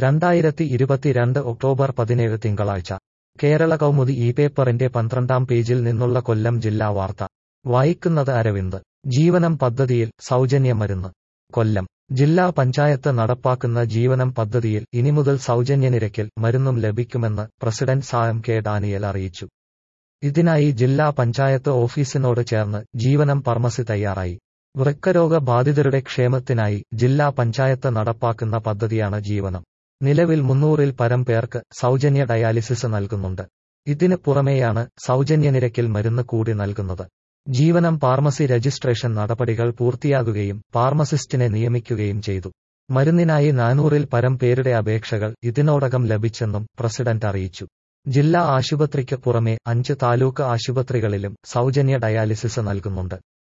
രണ്ടായിരത്തി ഇരുപത്തിരണ്ട് ഒക്ടോബർ പതിനേഴ് തിങ്കളാഴ്ച കേരള കൗമുദി ഈ പേപ്പറിന്റെ പന്ത്രണ്ടാം പേജിൽ നിന്നുള്ള കൊല്ലം ജില്ലാ വാർത്ത വായിക്കുന്നത് അരവിന്ദ് ജീവനം പദ്ധതിയിൽ സൗജന്യ മരുന്ന് കൊല്ലം ജില്ലാ പഞ്ചായത്ത് നടപ്പാക്കുന്ന ജീവനം പദ്ധതിയിൽ ഇനി മുതൽ സൗജന്യ നിരക്കിൽ മരുന്നും ലഭിക്കുമെന്ന് പ്രസിഡന്റ് സാം കെ ഡാനിയൽ അറിയിച്ചു ഇതിനായി ജില്ലാ പഞ്ചായത്ത് ഓഫീസിനോട് ചേർന്ന് ജീവനം ഫാർമസി തയ്യാറായി വൃക്കരോഗ ബാധിതരുടെ ക്ഷേമത്തിനായി ജില്ലാ പഞ്ചായത്ത് നടപ്പാക്കുന്ന പദ്ധതിയാണ് ജീവനം നിലവിൽ മുന്നൂറിൽ പരം പേർക്ക് സൗജന്യ ഡയാലിസിസ് നൽകുന്നുണ്ട് ഇതിന് പുറമെയാണ് സൗജന്യ നിരക്കിൽ മരുന്ന് കൂടി നൽകുന്നത് ജീവനം ഫാർമസി രജിസ്ട്രേഷൻ നടപടികൾ പൂർത്തിയാകുകയും ഫാർമസിസ്റ്റിനെ നിയമിക്കുകയും ചെയ്തു മരുന്നിനായി നാനൂറിൽ പരം പേരുടെ അപേക്ഷകൾ ഇതിനോടകം ലഭിച്ചെന്നും പ്രസിഡന്റ് അറിയിച്ചു ജില്ലാ ആശുപത്രിക്ക് പുറമെ അഞ്ച് താലൂക്ക് ആശുപത്രികളിലും സൗജന്യ ഡയാലിസിസ് നൽകുന്നുണ്ട്